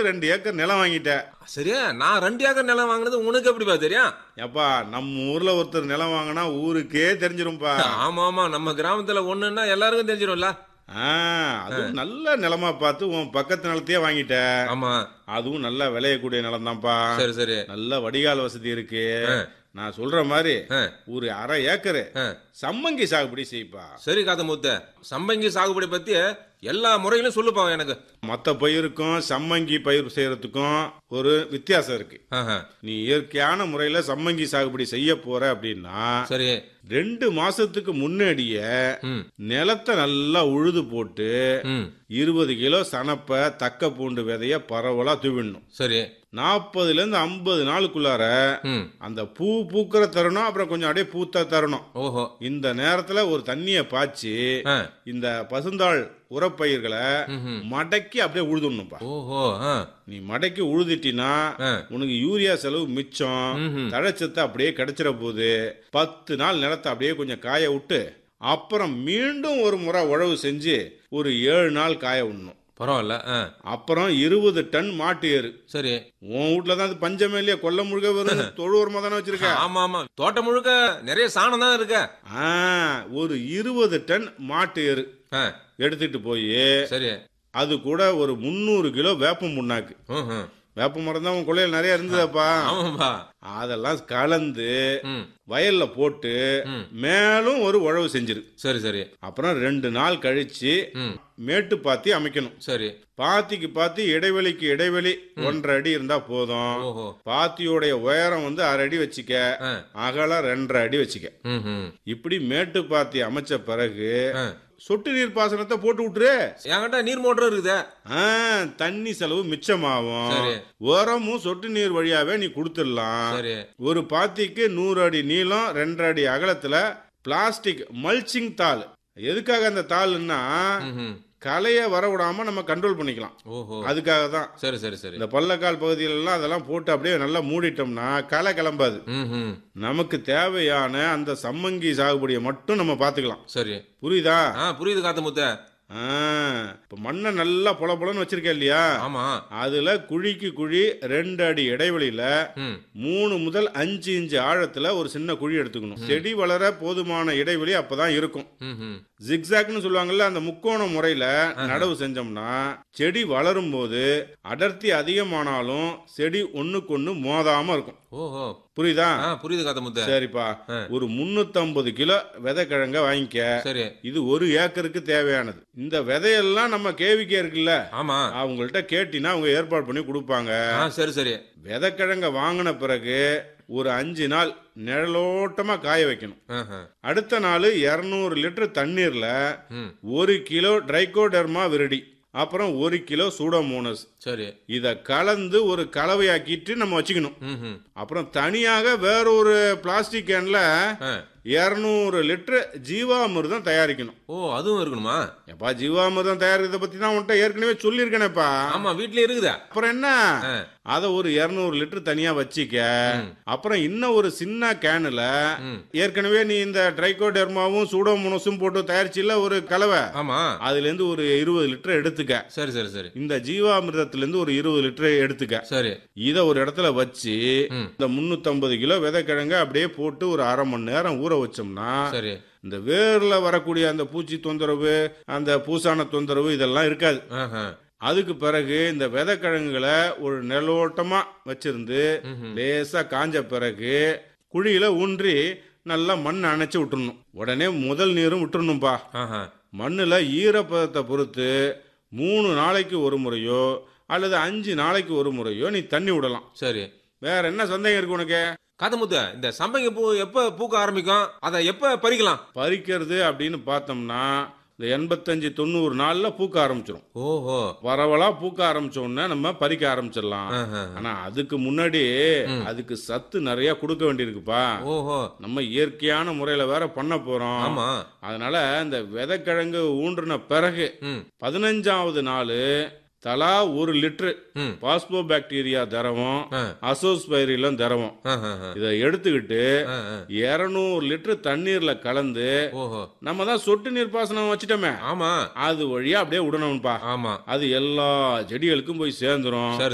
ரெண்டு ஏக்கர் நிலம் வாங்கிட்டேன் சரியா நான் ரெண்டு ஏக்கர் நிலம் வாங்கினது உனக்கு எப்படிப்பா தெரியும் எப்பா நம்ம ஊர்ல ஒருத்தர் நிலம் வாங்கினா ஊருக்கே தெரிஞ்சிரும்பா ஆமா ஆமா நம்ம கிராமத்துல ஒண்ணுன்னா எல்லாருக்கும் தெரிஞ்சிடும்ல ஆ, அதுவும் நல்ல நிலமா பார்த்து உன் பக்கத்து நிலத்தையே வாங்கிட்ட ஆமா அதுவும் நல்ல விளையக்கூடிய நிலம் தான்ப்பா சரி சரி நல்ல வடிகால் வசதி இருக்கு நான் சொல்ற மாதிரி ஆ. ஒரு அரை ஏக்கரு ஆ. சம்மங்கி சாகுபடி செய்ப்பா சரி காத்த மூத்த சம்பங்கி சாகுபடி பத்தி எல்லா முறையிலும் சொல்லுப்பா எனக்கு மத்த பயிருக்கும் சம்மங்கி பயிர் செய்யறதுக்கும் ஒரு வித்தியாசம் இருக்கு ஆஹா. நீ இயற்கையான முறையில சம்மங்கி சாகுபடி செய்ய போற அப்படின்னா சரி ரெண்டு மாசத்துக்கு முன்னாடியே ம் நிலத்தை நல்லா உழுது போட்டு ம் இருபது கிலோ சனப்பை தக்க பூண்டு விதைய பரவலா தூவிடணும் சரி நாற்பதுல இருந்து ஐம்பது நாளுக்குள்ளார ம் அந்த பூ பூக்கிற தருணம் அப்புறம் கொஞ்சம் அப்படியே பூத்த தருணம் ஓஹோ இந்த நேரத்துல ஒரு தண்ணிய பாய்ச்சி ஆ. இந்த பசுந்தாள் உரப்பயிர்களை ம்ஹும். மடக்கி அப்படியே உழுதுடணும்பா ஓஹோ ஆ. நீ மடக்கி உழுதிட்டினா ஆ. உனக்கு யூரியா செலவு மிச்சம் ம்ஹும். தழைச்சத்தை அப்படியே கிடைச்சிட போகுது பத்து நாள் நிலத்தை அப்படியே கொஞ்சம் காய விட்டு அப்புறம் மீண்டும் ஒரு முறை உழவு செஞ்சு ஒரு ஏழு நாள் காய விடணும் பரவாயில்ல ஆ. அப்புறம் இருபது டன் மாட்டு ஏறு சரி உன் வீட்டுல தான் அது பஞ்சமே இல்லையா கொல்ல முழுக்க வெறும் தொழு உரமா தானே வச்சிருக்க ஆமா ஆமா தோட்டம் முழுக்க நிறைய சாணம் தான் இருக்க ஆ, ஒரு இருபது டன் மாட்டு எரு ஆ. எடுத்துட்டு போய் சரி அது கூட ஒரு முந்நூறு கிலோ வேப்பம் புண்ணாக்கு ம்ஹும். வேப்ப மரம் தான் உன் கொள்ளையில நிறைய இருந்ததப்பா ஆமாப்பா அதெல்லாம் கலந்து ம் வயல்ல போட்டு ம். மேலும் ஒரு உழவு செஞ்சிரு சரி சரி அப்புறம் ரெண்டு நாள் கழிச்சு ம் மேட்டு பாத்தி அமைக்கணும் சரி பாத்திக்கு பாத்தி இடைவெளிக்கு இடைவெளி ஒன்றரை அடி இருந்தா போதும் ஓஹோ பாத்தியோடைய உயரம் வந்து அரை அடி வச்சுக்க ஆ. அகலம் ரெண்டரை அடி வச்சுக்க ம்ஹும். இப்படி மேட்டு பாத்தி அமைச்ச பிறகு ஆ. சொட்டு நீர் பாசனத்தை போட்டு விட்டுரு என்கிட்ட நீர் மோட்டர் இருக்குதே ஆ, தண்ணி செலவு மிச்சமாகும் சரி. உரமும் சொட்டு நீர் வழியாவே நீ கொடுத்துடலாம் சரி ஒரு பாத்திக்கு நூறு அடி நீளம் ரெண்டரை அடி அகலத்துல பிளாஸ்டிக் மல்ச்சிங் தாள் எதுக்காக அந்த தாள்னா ம்ஹும். களைய வர விடாம நம்ம கண்ட்ரோல் பண்ணிக்கலாம் ஓஹோ அதுக்காக தான் சரி சரி சரி இந்த பள்ளக்கால் பகுதியிலலாம் அதெல்லாம் போட்டு அப்படியே நல்லா மூடிட்டோம்னா களை கிளம்பாது ம்ஹும். நமக்கு தேவையான அந்த சம்மங்கி சாகுபடியை மட்டும் நம்ம பார்த்துக்கலாம் சரி புரியுதா ஆ புரியுது காத்த முத்த ஆ, இப்ப மண்ணை நல்லா பொல பொலன்னு வச்சிருக்க இல்லையா ஆமா அதுல குழிக்கு குழி ரெண்டு அடி இடைவெளியில ம் மூணு முதல் அஞ்சு இன்ச்சு ஆழத்துல ஒரு சின்ன குழி எடுத்துக்கணும் செடி வளர போதுமான இடைவெளி அப்பதான் இருக்கும் ம்ஹும். ஜிக்ஸாக்னு சொல்லுவாங்கல்ல அந்த முக்கோண முறையில நடவு செஞ்சோம்னா செடி வளரும் போது அடர்த்தி அதிகமானாலும் செடி ஒண்ணுக்கு ஒண்ணு மோதாம இருக்கும் ஓஹோ புரியுதா ஆ புரியுது காத்த முத்த சரிப்பா ஆ. ஒரு 350 கிலோ விதைக்கிழங்க வாங்கிக்க சரி இது ஒரு ஏக்கருக்கு தேவையானது இந்த விதையெல்லாம் நம்ம கேவிக்கே இருக்குல்ல ஆமா அவங்கள்ட்ட கேட்டினா அவங்க ஏற்பாடு பண்ணி கொடுப்பாங்க ஆ சரி சரி விதைக்கிழங்க வாங்கின பிறகு ஒரு அஞ்சு நாள் நிழலோட்டமா காய வைக்கணும் ஆஹா. அடுத்த நாள் இரநூறு லிட்டர் தண்ணீர்ல ம் ஒரு கிலோ ட்ரைகோடர்மா விரடி அப்புறம் ஒரு கிலோ சூடோமோனஸ் சரி இத கலந்து ஒரு கலவையாக்கிட்டு நம்ம வச்சுக்கணும் ம்ஹும். அப்புறம் தனியாக வேற ஒரு பிளாஸ்டிக் கேன்ல ஆ. இரநூறு லிட்டர் ஜீவாமிர்தம் தயாரிக்கணும் ஓ அதுவும் இருக்கணுமா எப்பா ஜீவாமிர்தம் தயாரிக்கிறத பத்தி தான் உன்கிட்ட ஏற்கனவே சொல்லியிருக்கேனேப்பா ஆமா வீட்லயே இருக்குதா அப்புறம் என்ன ஆ. அத ஒரு இருநூறு லிட்டர் தனியா வச்சிக்க ம். அப்புறம் இன்னும் ஒரு சின்ன கேனுல ம். ஏற்கனவே நீ இந்த ட்ரைகோடெர்மாவும் சூடோமோனஸும் போட்டு தயாரிச்சில்ல ஒரு கலவை ஆமா அதுல இருந்து ஒரு இருபது லிட்டர் எடுத்துக்க சரி சரி சரி இந்த ஜீவாமிர்தத்துல இருந்து ஒரு இருபது லிட்டர் எடுத்துக்க சரி இத ஒரு இடத்துல வச்சு ம். இந்த 350 கிலோ விதைக்கிழங்க அப்படியே போட்டு ஒரு அரை மணி நேரம் ஊற வச்சோம்னா சரி இந்த வேர்ல வரக்கூடிய அந்த பூச்சி தொந்தரவு அந்த பூசான தொந்தரவு இதெல்லாம் இருக்காது ஆஹா. அதுக்கு பிறகு இந்த விதைக்கிழங்குகளை ஒரு நிலோட்டமா வச்சிருந்து ம்ஹும். லேசா காஞ்ச பிறகு குழியில ஊன்றி நல்லா மண் அணைச்சு விட்டுறணும் உடனே முதல் நீரும் விட்டுறணும்பா ஆஹா. மண்ணுல ஈரப்பதத்தை பொறுத்து மூணு நாளைக்கு ஒரு முறையோ அல்லது அஞ்சு நாளைக்கு ஒரு முறையோ நீ தண்ணி விடலாம் சரி வேற என்ன சந்தேகம் இருக்கு உனக்கு காத்தமுத்த இந்த சம்பங்கி பூ எப்ப பூக்க ஆரம்பிக்கும் அதை எப்ப பறிக்கலாம் பறிக்கிறது அப்படின்னு பார்த்தோம்னா இந்த எண்பத்தஞ்சு தொண்ணூறு நாள்ல பூக்க ஆரம்பிச்சிடும் ஓஹோ பரவலா பூக்க ஆரம்பிச்ச உடனே நம்ம பறிக்க ஆரம்பிச்சிடலாம் ஆஹா. ஆனா அதுக்கு முன்னாடி அதுக்கு சத்து நிறைய கொடுக்க வேண்டியிருக்குப்பா ஓஹோ நம்ம இயற்கையான முறையில வேற பண்ண போறோம் ஆமா அதனால இந்த விதைக்கிழங்கு ஊன்றின பிறகு ம் பதினஞ்சாவது நாள் தலா ஒரு லிட்டரு ம் பாஸ்போ பாக்டீரியா திரவம் ஆ. அசோஸ்பைரிலம் திரவம் ஆஹா, ஆஹா. இதை எடுத்துக்கிட்டு ஆ, ஆ. இருநூறு லிட்டர் தண்ணீர்ல கலந்து ஓஹோ நம்ம தான் சொட்டு நீர் பாசனம் வச்சுட்டோமே ஆமா அது வழியா அப்படியே விடணும்ப்பா ஆமா அது எல்லா செடிகளுக்கும் போய் சேர்ந்துரும் சரி